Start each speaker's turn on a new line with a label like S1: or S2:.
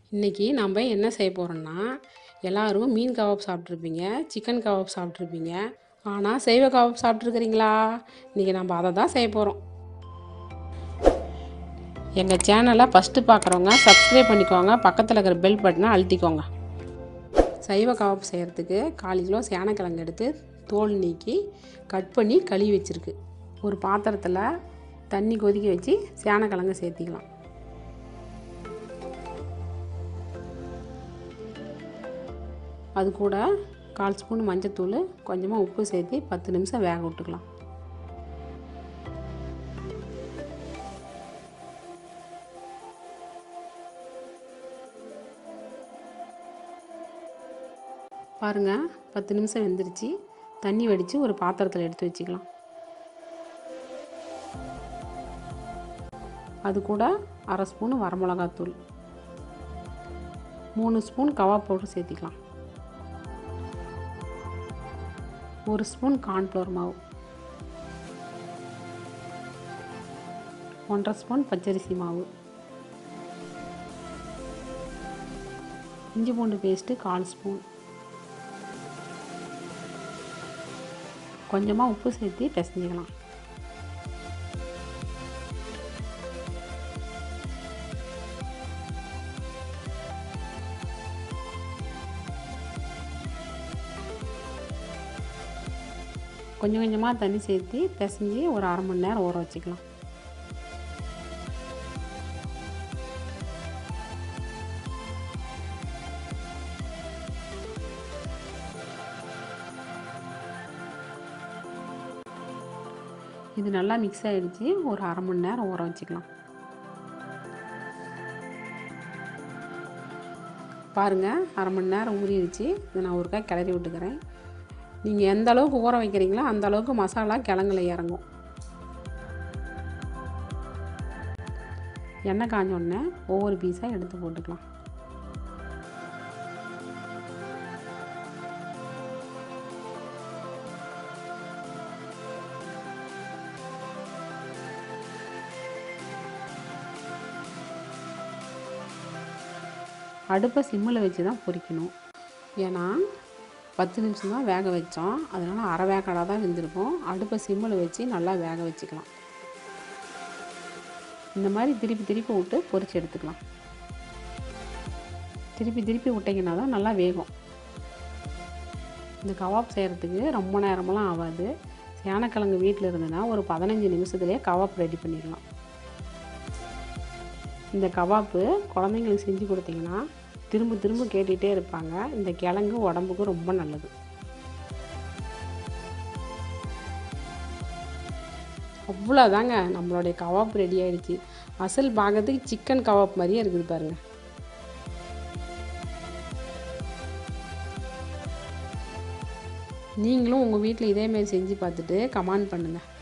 S1: இன்றைக்கி நம்ம என்ன செய்ய போகிறோம்னா எல்லாரும் மீன் கபாப் சாப்பிட்ருப்பீங்க சிக்கன் கபாப் சாப்பிட்ருப்பீங்க ஆனால் சைவ கபாப் சாப்பிட்ருக்கிறீங்களா இன்றைக்கி நம்ம அதை தான் செய்ய போகிறோம் எங்கள் சேனலை ஃபஸ்ட்டு பார்க்குறவங்க சப்ஸ்கிரைப் பண்ணிக்கோங்க பக்கத்தில் இருக்கிற பெல் பட்டனை அழுத்திக்கோங்க சைவ கபாப் செய்கிறதுக்கு கால் கிலோ சேனக்கிழங்கு எடுத்து தோல் நீக்கி கட் பண்ணி கழுவி வச்சுருக்கு ஒரு பாத்திரத்தில் தண்ணி கொதிக்க வச்சு சேனக்கிழங்கு சேர்த்திக்கலாம் அது கூட கால் ஸ்பூன் மஞ்சத்தூள் கொஞ்சமாக உப்பு சேர்த்து பத்து நிமிஷம் வேக விட்டுக்கலாம் பாருங்கள் பத்து நிமிஷம் வெந்துருச்சு தண்ணி வடித்து ஒரு பாத்திரத்தில் எடுத்து வச்சுக்கலாம் அது கூட அரை ஸ்பூன் வரமிளகாத்தூள் மூணு ஸ்பூன் கவாப் பவுடர் சேர்த்திக்கலாம் ஒரு ஸ்பூன் கார்ன்ஃப்ளவர் மாவு ஒன்றரை ஸ்பூன் பச்சரிசி மாவு இஞ்சி பூண்டு பேஸ்ட்டு கால் ஸ்பூன் கொஞ்சமாக உப்பு சேர்த்து பிசைஞ்சிக்கலாம் கொஞ்சம் கொஞ்சமாக தண்ணி சேர்த்து பிசைஞ்சு ஒரு அரை மணி நேரம் ஊற வச்சுக்கலாம் இது நல்லா மிக்ஸ் ஆகிடுச்சு ஒரு அரை மணி நேரம் ஊற வச்சுக்கலாம் பாருங்கள் அரை மணி நேரம் ஊறிடுச்சு இதை நான் ஒருக்கா கிளறி விட்டுக்கிறேன் நீங்கள் எந்த அளவுக்கு ஊற வைக்கிறீங்களோ அந்த அளவுக்கு மசாலா கிழங்குல இறங்கும் எண்ணெய் காஞ்சோடனே ஒவ்வொரு பீஸாக எடுத்து போட்டுக்கலாம் அடுப்பை சிம்மில் வச்சு தான் பொரிக்கணும் ஏன்னா பத்து நிமிஷம் தான் வேக வச்சோம் அதனால் அரை வேக்காடாக தான் வெந்திருக்கும் அடுப்பை சிம்மில் வச்சு நல்லா வேக வச்சுக்கலாம் இந்த மாதிரி திருப்பி திருப்பி விட்டு பொரிச்சு எடுத்துக்கலாம் திருப்பி திருப்பி விட்டிங்கன்னா தான் நல்லா வேகும் இந்த கவாப் செய்கிறதுக்கு ரொம்ப நேரமெல்லாம் ஆகாது சேனக்கிழங்கு வீட்டில் இருந்ததுன்னா ஒரு பதினஞ்சு நிமிஷத்துலேயே கவாப் ரெடி பண்ணிடலாம் இந்த கவாப்பு குழந்தைங்களுக்கு செஞ்சு கொடுத்தீங்கன்னா திரும்ப திரும்ப கேட்டுகிட்டே இருப்பாங்க இந்த கிழங்கு உடம்புக்கு ரொம்ப நல்லது அவ்வளோதாங்க நம்மளுடைய கவாப் ரெடி ஆகிடுச்சு அசல் பார்க்கறதுக்கு சிக்கன் கவாப் மாதிரியே இருக்குது பாருங்கள் நீங்களும் உங்கள் வீட்டில் இதேமாரி செஞ்சு பார்த்துட்டு கமெண்ட் பண்ணுங்கள்